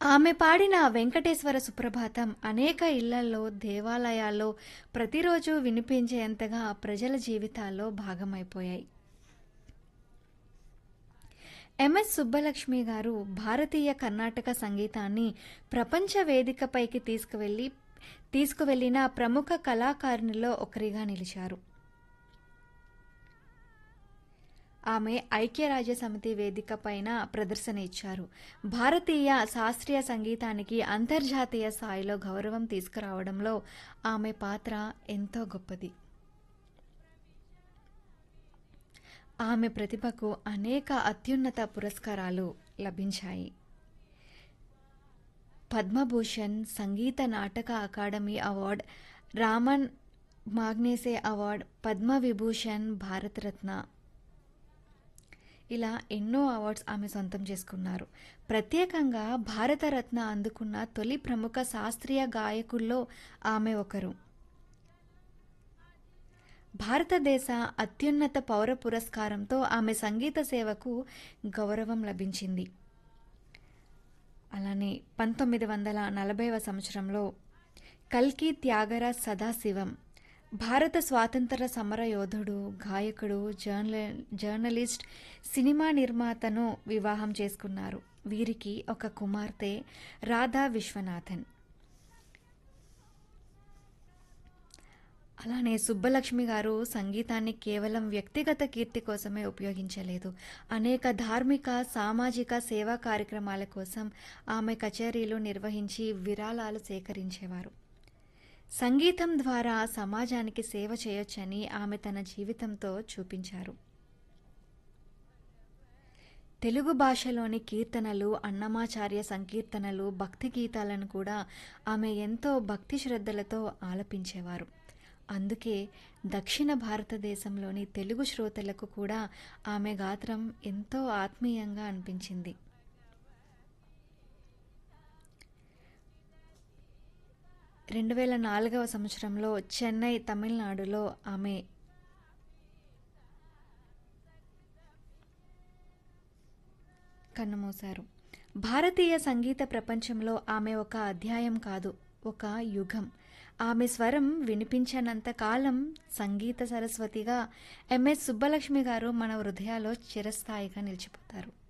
ఆమె పాడిన వెంకటేశ్వర సుప్రభాతం అనేక ఇళ్లలో దేవాలయాల్లో ప్రతిరోజు వినిపించేంతగా ప్రజల జీవితాల్లో భాగమైపోయాయి ఎంఎస్ సుబ్బలక్ష్మి గారు భారతీయ కర్ణాటక సంగీతాన్ని ప్రపంచ వేదికపైకి తీసుకువెళ్ళి తీసుకువెళ్లిన ప్రముఖ కళాకారునిలో ఒకరిగా నిలిచారు ఆమె ఐక్యరాజ్య సమితి వేదిక పైన ప్రదర్శన ఇచ్చారు భారతీయ శాస్త్రీయ సంగీతానికి అంతర్జాతీయ స్థాయిలో గౌరవం తీసుకురావడంలో ఆమె పాత్ర ఎంతో గొప్పది ఆమె ప్రతిభకు అనేక అత్యున్నత పురస్కారాలు లభించాయి Padma Bhushan Sangeet Natak academy award Ramon Magsaysay award Padma Vibhushan Bharat Ratna ఇలా ఎన్నో అవార్డ్స్ ఆమె సొంతం చేసుకున్నారు ప్రత్యేకంగా భారతరత్న అందుకున్న తొలి ప్రముఖ శాస్త్రీయ గాయకుల్లో ఆమె ఒకరు భారతదేశ అత్యున్నత పౌర పురస్కారంతో ఆమె సంగీత సేవకు గౌరవం లభించింది అలానే పంతొమ్మిది వందల నలభైవ సంవత్సరంలో కల్కి త్యాగరాజ్ సదాశివం భారత స్వాతంత్ర సమర యోధుడు గాయకుడు జర్నల జర్నలిస్ట్ సినిమా నిర్మాతను వివాహం చేసుకున్నారు వీరికి ఒక కుమార్తె రాధా విశ్వనాథన్ అలానే సుబ్బలక్ష్మి గారు సంగీతాన్ని కేవలం వ్యక్తిగత కీర్తి కోసమే ఉపయోగించలేదు అనేక ధార్మిక సామాజిక సేవా కార్యక్రమాల కోసం ఆమె కచేరీలు నిర్వహించి విరాళాలు సేకరించేవారు సంగీతం ద్వారా సమాజానికి సేవ చేయొచ్చని ఆమె తన జీవితంతో చూపించారు తెలుగు భాషలోని కీర్తనలు అన్నమాచార్య సంకీర్తనలు భక్తి గీతాలను కూడా ఆమె ఎంతో భక్తి శ్రద్ధలతో ఆలపించేవారు అందుకే దక్షిణ భారతదేశంలోని తెలుగు శ్రోతలకు కూడా ఆమె గాత్రం ఎంతో ఆత్మీయంగా అనిపించింది రెండు వేల నాలుగవ సంవత్సరంలో చెన్నై తమిళనాడులో ఆమె కన్నుమూశారు భారతీయ సంగీత ప్రపంచంలో ఆమె ఒక అధ్యాయం కాదు ఒక యుగం ఆమె స్వరం వినిపించనంత కాలం సంగీత సరస్వతిగా ఎంఎస్ సుబ్బలక్ష్మి గారు మన హృదయాల్లో చిరస్థాయిగా నిలిచిపోతారు